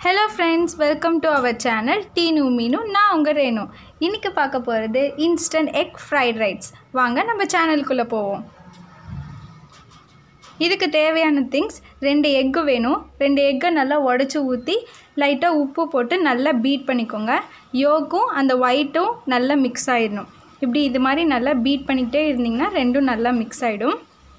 hello friends welcome to our channel Teenu Meenu நான் உங்கள் ரேணு இன்றைக்கி பார்க்க போகிறது இன்ஸ்டன்ட் எக் ஃப்ரைட் ரைஸ் வாங்க நம்ம சேனலுக்குள்ளே போவோம் இதுக்கு தேவையான திங்ஸ் ரெண்டு எக்கு வேணும் ரெண்டு எக்கை நல்லா உடச்சி ஊற்றி லைட்டாக உப்பு போட்டு நல்லா பீட் பண்ணிக்கோங்க யோக்கும் அந்த ஒயிட்டும் நல்லா மிக்ஸ் ஆயிடணும் இப்படி இது மாதிரி நல்லா பீட் பண்ணிக்கிட்டே இருந்தீங்கன்னா ரெண்டும் நல்லா மிக்ஸ் ஆகிடும்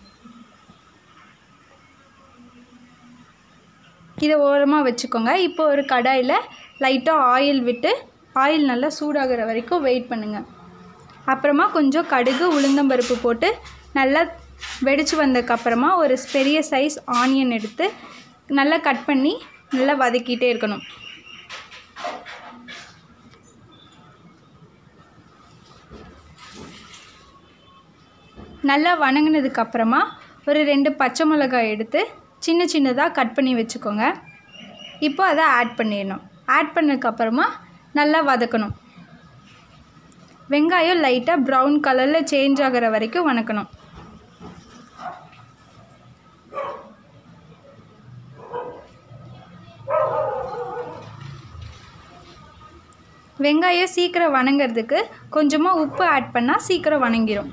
இதை ஓரமாக வச்சுக்கோங்க இப்போ ஒரு கடாயில் லைட்டாக ஆயில் விட்டு ஆயில் நல்லா சூடாகிற வரைக்கும் வெயிட் பண்ணுங்கள் அப்புறமா கொஞ்சம் கடுகு உளுந்தம்பருப்பு போட்டு நல்லா வெடிச்சு வந்ததுக்கப்புறமா ஒரு பெரிய சைஸ் ஆனியன் எடுத்து நல்லா கட் பண்ணி நல்லா வதக்கிட்டே இருக்கணும் நல்லா வணங்கினதுக்கப்புறமா ஒரு ரெண்டு பச்சை மிளகாய் எடுத்து சின்ன சின்னதாக கட் பண்ணி வச்சுக்கோங்க இப்போ அதை ஆட் பண்ணிடணும் ஆட் பண்ணதுக்கப்புறமா நல்லா வதக்கணும் வெங்காயம் லைட்டாக ப்ரௌன் கலரில் சேஞ்ச் ஆகிற வரைக்கும் வணக்கணும் வெங்காயம் சீக்கிரம் வணங்கிறதுக்கு கொஞ்சமாக உப்பு ஆட் பண்ணால் சீக்கிரம் வணங்கிடும்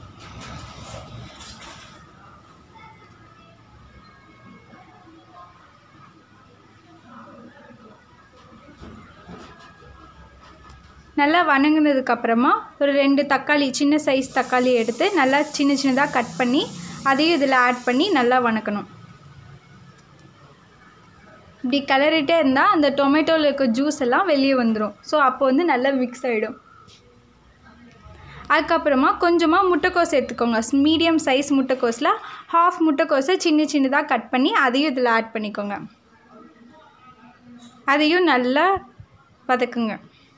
நல்லா வணங்கினதுக்கப்புறமா ஒரு ரெண்டு தக்காளி சின்ன சைஸ் தக்காளி எடுத்து நல்லா சின்ன சின்னதாக கட் பண்ணி அதையும் இதில் ஆட் பண்ணி நல்லா வணக்கணும் இப்படி கிளறிட்டே இருந்தால் அந்த டொமேட்டோவில் இருக்க ஜூஸ் எல்லாம் வெளியே வந்துடும் ஸோ அப்போ வந்து நல்லா மிக்ஸ் ஆகிடும் அதுக்கப்புறமா கொஞ்சமாக முட்டைக்கோஸ் எடுத்துக்கோங்க மீடியம் சைஸ் முட்டைக்கோஸில் ஹாஃப் முட்டைக்கோஸை சின்ன சின்னதாக கட் பண்ணி அதையும் இதில் ஆட் பண்ணிக்கோங்க அதையும் நல்லா வதக்குங்க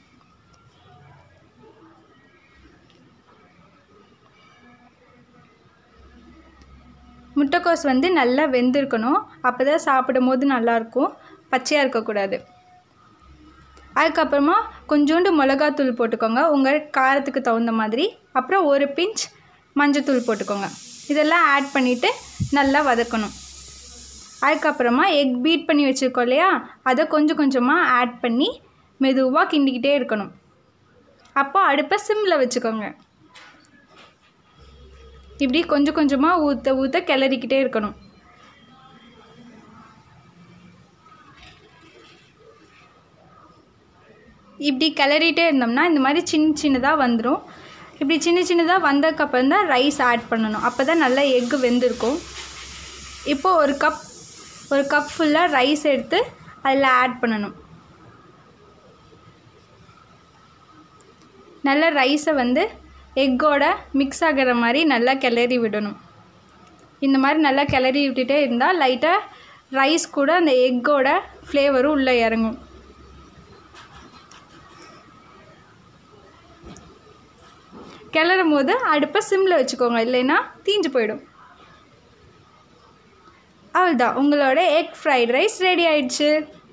முட்டைக்கோஸ் வந்து நல்லா வெந்திருக்கணும் அப்போ தான் சாப்பிடும் போது நல்லாயிருக்கும் பச்சையாக இருக்கக்கூடாது அதுக்கப்புறமா கொஞ்சோண்டு மிளகாத்தூள் போட்டுக்கோங்க உங்கள் காரத்துக்கு தகுந்த மாதிரி அப்புறம் ஒரு பிஞ்ச் மஞ்சத்தூள் போட்டுக்கோங்க இதெல்லாம் ஆட் பண்ணிவிட்டு நல்லா வதக்கணும் அதுக்கப்புறமா எக் பீட் பண்ணி வச்சுருக்கோம் இல்லையா அதை கொஞ்சம் கொஞ்சமாக ஆட் பண்ணி மெதுவாக கிண்டிக்கிட்டே இருக்கணும் அப்போ அடுப்பை சிம்மில் வச்சுக்கோங்க இப்படி கொஞ்சம் கொஞ்சமாக ஊற்ற ஊற்ற கிளறிக்கிட்டே இருக்கணும் இப்படி கிளறிட்டே இருந்தோம்னா இந்த மாதிரி சின்ன சின்னதாக வந்துடும் இப்படி சின்ன சின்னதாக வந்ததுக்கப்புறம் தான் ரைஸ் ஆட் பண்ணணும் அப்போ தான் நல்லா எக்கு வெந்திருக்கும் இப்போது ஒரு கப் ஒரு கப் ஃபுல்லாக ரைஸ் எடுத்து அதில் ஆட் பண்ணணும் நல்ல ரைஸை வந்து எக்கோட மிக்ஸ் ஆகிற மாதிரி நல்லா கிளறி விடணும் இந்த மாதிரி நல்லா கிளறி விட்டுட்டே இருந்தால் லைட்டாக ரைஸ் கூட அந்த எக்கோட ஃப்ளேவரும் உள்ளே இறங்கும் கிளறும் போது அடுப்பை சிம்மில் வச்சுக்கோங்க இல்லைன்னா தீஞ்சு போயிடும் அவ்வளோதான் உங்களோட எக் ஃப்ரைட் ரைஸ் ரெடி ஆயிடுச்சு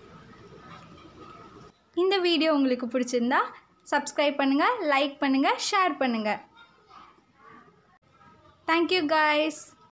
இந்த வீடியோ உங்களுக்கு பிடிச்சிருந்தா சப்ஸ்கிரைப் பண்ணுங்கள் லைக் பண்ணுங்கள் ஷேர் பண்ணுங்கள் தேங்க்யூ காய்ஸ்